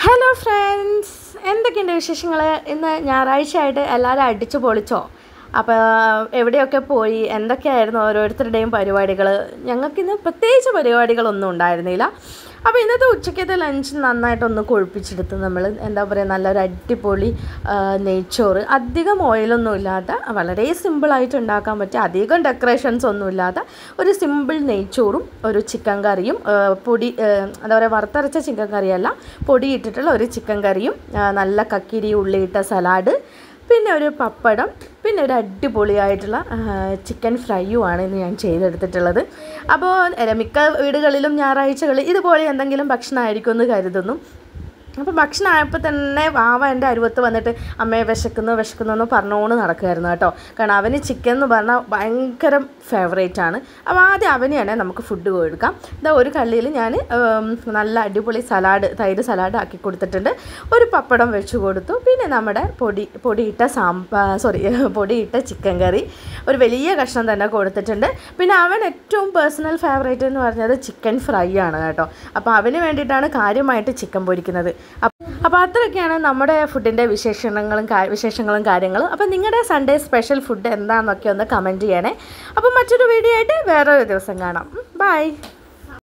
hello friends എന്തൊക്കെയുണ്ട് വിശേഷങ്ങൾ ഇന്ന് ഞായറാഴ്ച ആയിട്ട് എല്ലാവരും അടിച്ചു പൊളിച്ചോ അപ്പോൾ എവിടെയൊക്കെ പോയി എന്തൊക്കെയായിരുന്നു ഓരോരുത്തരുടെയും പരിപാടികൾ ഞങ്ങൾക്കിന്ന് പ്രത്യേകിച്ച് പരിപാടികളൊന്നും ഉണ്ടായിരുന്നില്ല അപ്പോൾ ഇന്നത്തെ ഉച്ചക്കത്തെ ലഞ്ച് നന്നായിട്ടൊന്ന് കൊഴുപ്പിച്ചെടുത്ത് നമ്മൾ എന്താ പറയുക നല്ലൊരു അടിപൊളി ആ, നെയ്ച്ചോറ് അധികം ഓയിലൊന്നും ഇല്ലാത്ത വളരെ സിമ്പിളായിട്ട് ഉണ്ടാക്കാൻ പറ്റിയ അധികം ഡെക്കറേഷൻസ് ഒന്നും ഇല്ലാത്ത ഒരു സിമ്പിൾ നെയ്ച്ചോറും ഒരു ചിക്കൻ കറിയും ആ, പൊടി ആ, എന്താ പറയുക വറുത്തരച്ച ചിക്കൻ കറിയല്ല പൊടി ഇട്ടിട്ടുള്ള ഒരു ചിക്കൻ കറിയും ആ, നല്ല കക്കിരി ഉള്ളിയിട്ട സലാഡ് പിന്നെ ഒരു പപ്പടം പിന്നെ ഒരു അടിപൊളിയായിട്ടുള്ള ചിക്കൻ ഫ്രൈയുമാണ് ഇന്ന് ഞാൻ ചെയ്തെടുത്തിട്ടുള്ളത് അപ്പോൾ അല്ല, മിക്ക വീടുകളിലും ഞായറാഴ്ചകളിൽ ഇതുപോലെ എന്തെങ്കിലും ഭക്ഷണമായിരിക്കും എന്ന് കരുതുന്നു അപ്പോൾ ഭക്ഷണം ആയപ്പോൾ തന്നെ വാവ എൻ്റെ അരുവത്ത് വന്നിട്ട് അമ്മയെ വിശക്കുന്നു വിശക്കുന്നു എന്ന് പറഞ്ഞുകൊണ്ട് നടക്കുമായിരുന്നു കേട്ടോ കാരണം അവന് ചിക്കൻ എന്ന് പറഞ്ഞാൽ ഭയങ്കര ഫേവറേറ്റ് ആണ് അപ്പോൾ ആദ്യം അവനെയാണ് നമുക്ക് ഫുഡ് കൊടുക്കാം ഇതാ ഒരു കള്ളിയിൽ ഞാൻ ഉം, നല്ല അടിപൊളി സലാഡ് തൈര് സലാഡ് ആക്കി കൊടുത്തിട്ടുണ്ട് ഒരു പപ്പടം വെച്ച് കൊടുത്തു പിന്നെ നമ്മുടെ പൊടി പൊടിയിട്ട സാമ്പാ സോറി പൊടിയിട്ട ചിക്കൻ കറി ഒരു വലിയ കഷ്ണം തന്നെ കൊടുത്തിട്ടുണ്ട് പിന്നെ അവൻ ഏറ്റവും പേഴ്സണൽ ഫേവറേറ്റ് എന്ന് പറഞ്ഞത് ചിക്കൻ ഫ്രൈ ആണ് കേട്ടോ അപ്പോൾ അവന് വേണ്ടിയിട്ടാണ് കാര്യമായിട്ട് ചിക്കൻ പൊരിക്കുന്നത് അപ്പോൾ അത്രയൊക്കെയാണ് നമ്മുടെ ഫുഡിൻ്റെ വിശേഷണങ്ങളും കാ- വിശേഷങ്ങളും കാര്യങ്ങളും അപ്പോൾ നിങ്ങളുടെ സൺഡേ സ്പെഷ്യൽ ഫുഡ് എന്താണെന്നൊക്കെ ഒന്ന് കമൻറ്റ് ചെയ്യണേ അപ്പോൾ മറ്റൊരു വീഡിയോ ആയിട്ട് വേറൊരു ദിവസം കാണാം ബൈ